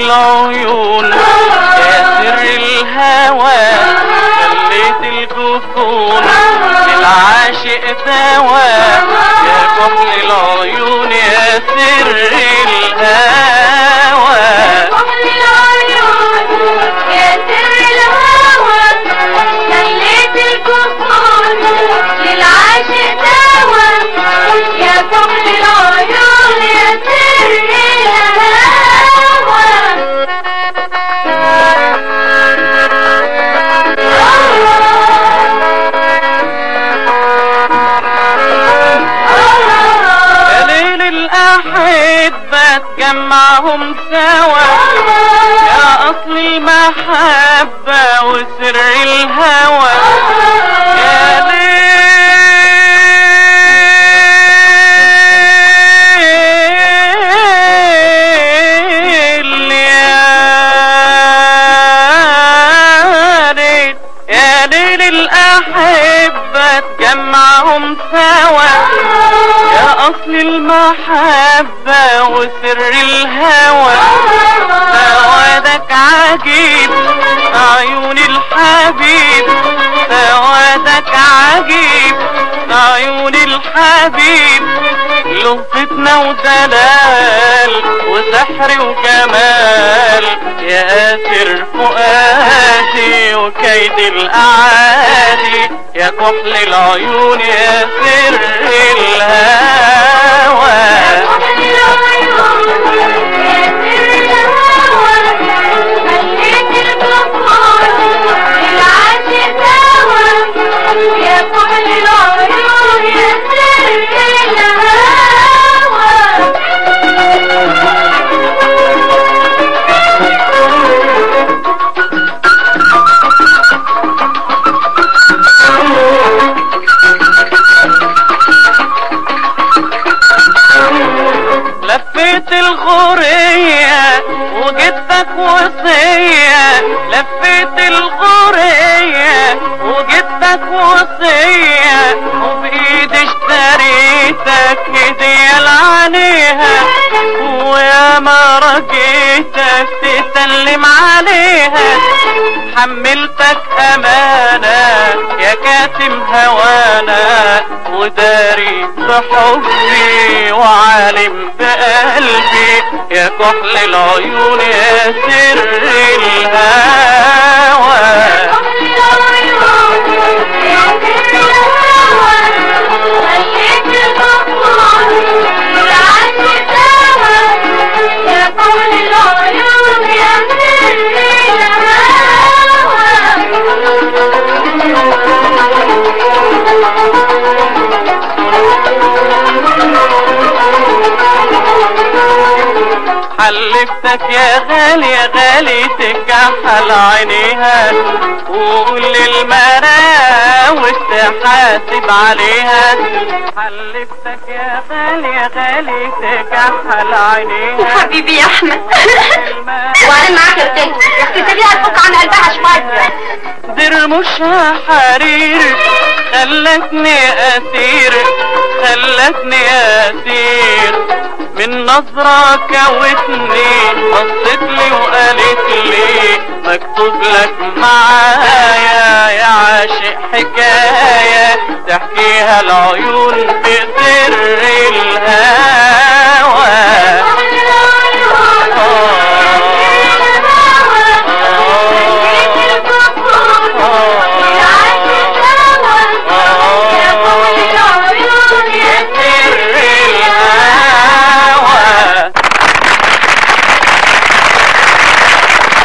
العيون يا سر الهوى خليت الجفون للعاشق دواء يا كحل العيون يا سر الهوى كحل العيون يا سر الهوى خليت الكفون للعاشق دوا يا كحل العيون يا سر الهوى يا ليل الأحبة تجمعهم سوا يا أصل المحبة وسر الهوى يا ليل يا ليل يا ليل الأحبة تجمعهم سوا يا أصل المحبة وسر الهوى سوادك عجيب عيون الحبيب سوادك عجيب عيون الحبيب له فتنة ودلال وسحر وجمال يا أسر فؤادي وكيد الأعادي يا كحل العيون يا سر الهوى كحل العيون يا سر الهوى خليت الكفون للعاشق دوا يا كحل العيون يا سر الهوى لفيت الغورية وجدتك وصية لفيت الغورية وجدتك وصية وبإيدي اشتريتك هدية لعليها ويا ما رجيتك تسلم عليها حملتك أمانة يا كاتم هوانا وداري بحبي وعالم بقلبي يا كحل العيون يا سر الهوى كحل العيون يا سر الهوى خليت الكفون للعاشق دوا يا كحل العيون يا سر الهوى حلفتك يا غالي يا غالي تكحل عينيها وقول للمراوش تحاسب عليها حلفتك يا غالي يا غالي تكحل عينيها حبيبي يا احمد المراوش وبعدين معاك يا بنتي يا اختي سيبيها تفك عن قلبها شويه درمشها حرير خلتني اسير خلتني اسير من نظرة كوتني بصت لي وقالت لي مكتوب لك معايا يا عاشق حكاية تحكيها العيون بسر الهوى